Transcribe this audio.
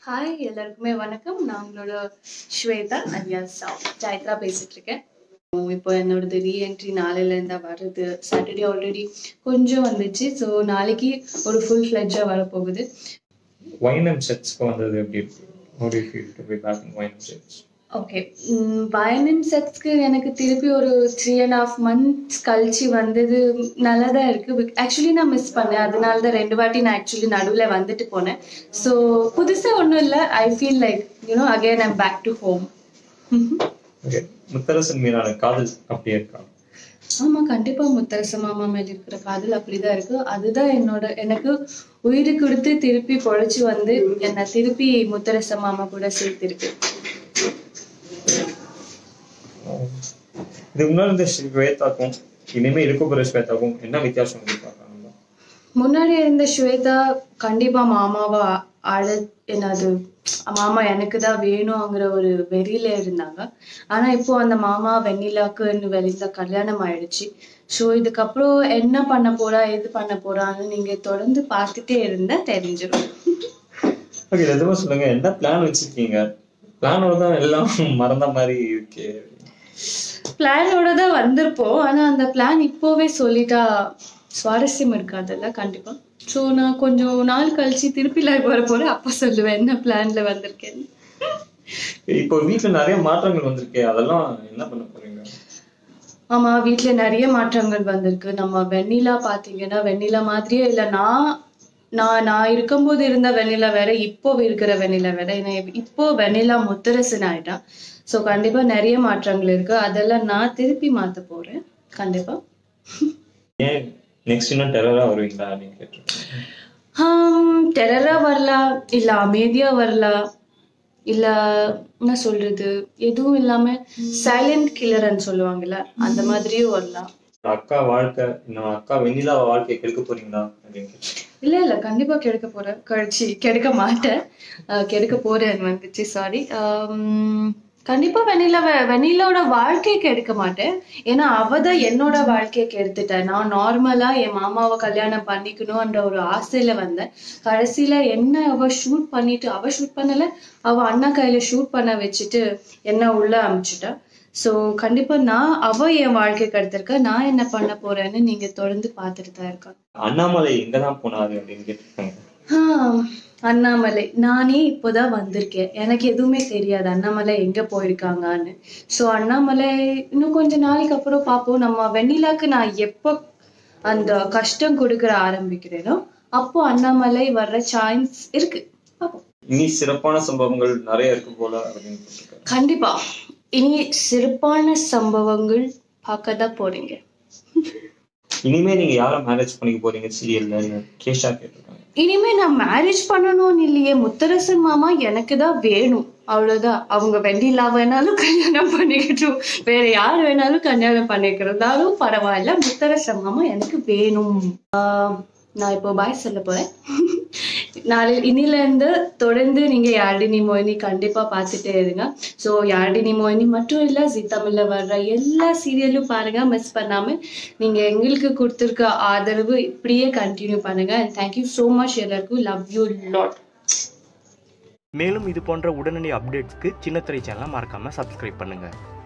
hi எல்லாருக்குமே வணக்கம் நான் உங்களோட ஸ்வேதா அலியாஸ் ஜாயத்ரா பேசிட்டு இருக்கேன் இப்போ என்னோடது ரீஎன்ட்ரி நாளையில இருந்தா வருது சாட்டர்டே ஆல்ரெடி கொஞ்சம் வந்துச்சு ஸோ நாளைக்கு ஒரு ஃபுல் ஃப்ளெட்ஜா வரப்போகுது வைனம் செட்ஸ்க்கு வந்தது எப்படி இருக்கு how do you feel to be back in வைனம் செட்ஸ் ஓகே வயலின் செட்ஸ்க்கு எனக்கு திருப்பி ஒரு த்ரீ அண்ட் ஹாஃப் மந்த்ஸ் கழிச்சு வந்தது நல்லா தான் இருக்கு ஆக்சுவலி நான் மிஸ் பண்ணேன் அதனால தான் ரெண்டு வாட்டி நான் ஆக்சுவலி நடுவில் வந்துட்டு போனேன் ஸோ புதுசாக ஒன்றும் இல்லை I feel like you know again I'm back to home okay Mutharasan மீதான காதல் அப்படியே இருக்கா ஆமா கண்டிப்பா முத்தரச மாமா மேல இருக்கிற காதல் அப்படிதான் இருக்கு அதுதான் என்னோட எனக்கு உயிர் கொடுத்து திருப்பி பொழைச்சு வந்து என்னை திருப்பி முத்தரச மாமா கூட சேர்த்திருக்கு இதுக்கு முன்னாடி இருந்த ஸ்வேதாக்கும் இனிமே இருக்க போற ஸ்வேதாக்கும் என்ன வித்தியாசம் எதிர்பார்க்கறாங்க முன்னாடி இருந்த ஸ்வேதா கண்டிப்பா மாமாவை அழ என்னது மாமா எனக்கு தான் வேணுங்கிற ஒரு வெறியில இருந்தாங்க ஆனா இப்போ அந்த மாமா வெண்ணிலாக்கு வெளியில கல்யாணம் ஆயிடுச்சு ஸோ இதுக்கப்புறம் என்ன பண்ண போறா எது பண்ண போறான்னு நீங்க தொடர்ந்து பார்த்துட்டே இருந்தா தெரிஞ்சிடும் ஓகே எதுவுமே சொல்லுங்க என்ன பிளான் வச்சிருக்கீங்க பிளானோட தான் எல்லாம் மறந்த மாதிரி இருக்கே பிளானோட தான் வந்திருப்போம் ஆனா அந்த பிளான் இப்போவே சொல்லிட்டா சுவாரஸ்யம் இருக்காதுல்ல கண்டிப்பா ஸோ நான் கொஞ்சம் நாள் கழிச்சு திருப்பி லைவ் வர போறேன் அப்ப சொல்லுவேன் என்ன பிளான்ல வந்திருக்கேன்னு இப்போ வீட்டுல நிறைய மாற்றங்கள் வந்திருக்கே அதெல்லாம் என்ன பண்ண போறீங்க ஆமா வீட்ல நிறைய மாற்றங்கள் வந்திருக்கு நம்ம வெண்ணிலா பாத்தீங்கன்னா வெண்ணிலா மாதிரியே இல்ல நான் நான் நான் இருக்கும்போது இருந்த வெண்ணிலா வேற இப்போ இருக்கிற வெண்ணிலா வேற ஏன்னா இப்போ வெண்ணிலா முத்தரசன் ஆயிட்டா ஸோ கண்டிப்பா நிறைய மாற்றங்கள் இருக்கு அதெல்லாம் நான் திருப்பி மாத்த போறேன் கண்டிப்பா ஏன் நெக்ஸ்ட் இன்னும் டெரரா வருவீங்களா அப்படின்னு கேட்டிருக்கேன் டெரரா வரலாம் இல்ல அமைதியா வரலாம் இல்ல என்ன சொல்றது எதுவும் இல்லாம சைலண்ட் கில்லர்ன்னு சொல்லுவாங்கல்ல அந்த மாதிரியும் வரலாம் அக்கா வாழ்க்கை இன்னும் அக்கா வெண்ணிலா வாழ்க்கை கெடுக்க போறீங்களா அப்படின்னு கேட்டிருக்கேன் இல்ல இல்ல கண்டிப்பா கெடுக்க போறேன் கழிச்சு கெடுக்க மாட்டேன் அஹ் கெடுக்க போறேன் வந்துச்சு சாரி கண்டிப்பா வெண்ணிலா வெண்ணிலாவோட வாழ்க்கையை கெடுக்க மாட்டேன் ஏன்னா அவ தான் என்னோட வாழ்க்கையை கெடுத்துட்டேன் நான் நார்மலா என் மாமாவை கல்யாணம் பண்ணிக்கணும்ன்ற ஒரு ஆசையில வந்தேன் கடைசியில என்ன அவ ஷூட் பண்ணிட்டு அவ ஷூட் பண்ணல அவ அண்ணா கையில ஷூட் பண்ண வச்சுட்டு என்ன உள்ள அமிச்சிட்டா சோ கண்டிப்பா நான் அவ என் வாழ்க்கை கெடுத்திருக்க நான் என்ன பண்ண போறேன்னு நீங்க தொடர்ந்து பார்த்துட்டு தான் இருக்கா அண்ணாமலை எங்கதான் போனாரு அப்படின்னு கேட்டிருக்காங்க ஆஹ் அண்ணாமலை நானே இப்போதான் வந்திருக்கேன் எனக்கு எதுவுமே தெரியாது அண்ணாமலை எங்க போயிருக்காங்கன்னு சோ அண்ணாமலை இன்னும் கொஞ்ச நாளைக்கு அப்புறம் பார்ப்போம் நம்ம வெண்ணிலாக்கு நான் எப்போ அந்த கஷ்டம் கொடுக்கற ஆரம்பிக்கிறேனோ அப்போ அண்ணாமலை வர்ற சான்ஸ் இருக்கு பார்ப்போம் இனி சிறப்பான சம்பவங்கள் நிறைய இருக்கு போல அப்படின்னு போட்டிருக்காரு கண்டிப்பா இனி சிறப்பான சம்பவங்கள் பார்க்க தான் போறீங்க இனிமே நீங்க யார மேரேஜ் பண்ணிக்க போறீங்க சீரியல்ல கேஷா கேட்டிருக்காங்க இனிமே நான் மேரேஜ் பண்ணணும்னு இல்லையே முத்தரசன் மாமா எனக்கு தான் வேணும் அவ்வளவுதான் அவங்க வெண்ணிலா வேணாலும் கல்யாணம் பண்ணிக்கட்டும் வேற யார் வேணாலும் கல்யாணம் பண்ணிக்கிறதாலும் பரவாயில்ல முத்தரசன் மாமா எனக்கு வேணும் ஆஹ் நான் இப்போ பாய் சொல்ல போறேன் நாளை இனில இருந்து தொடர்ந்து நீங்க யாழினி மோகினி கண்டிப்பா பார்த்துட்டே இருங்க ஸோ யாழினி மோகினி மட்டும் இல்ல ஜி தமிழ்ல வர்ற எல்லா சீரியலும் பாருங்க மிஸ் பண்ணாம நீங்க எங்களுக்கு கொடுத்துருக்க ஆதரவு இப்படியே கண்டினியூ பண்ணுங்க அண்ட் தேங்க்யூ ஸோ மச் எல்லாருக்கும் லவ் யூ லாட் மேலும் இது போன்ற உடனடி அப்டேட்ஸ்க்கு சின்னத்திரை சேனலை மறக்காமல் சப்ஸ்கிரைப் பண்ணுங்கள்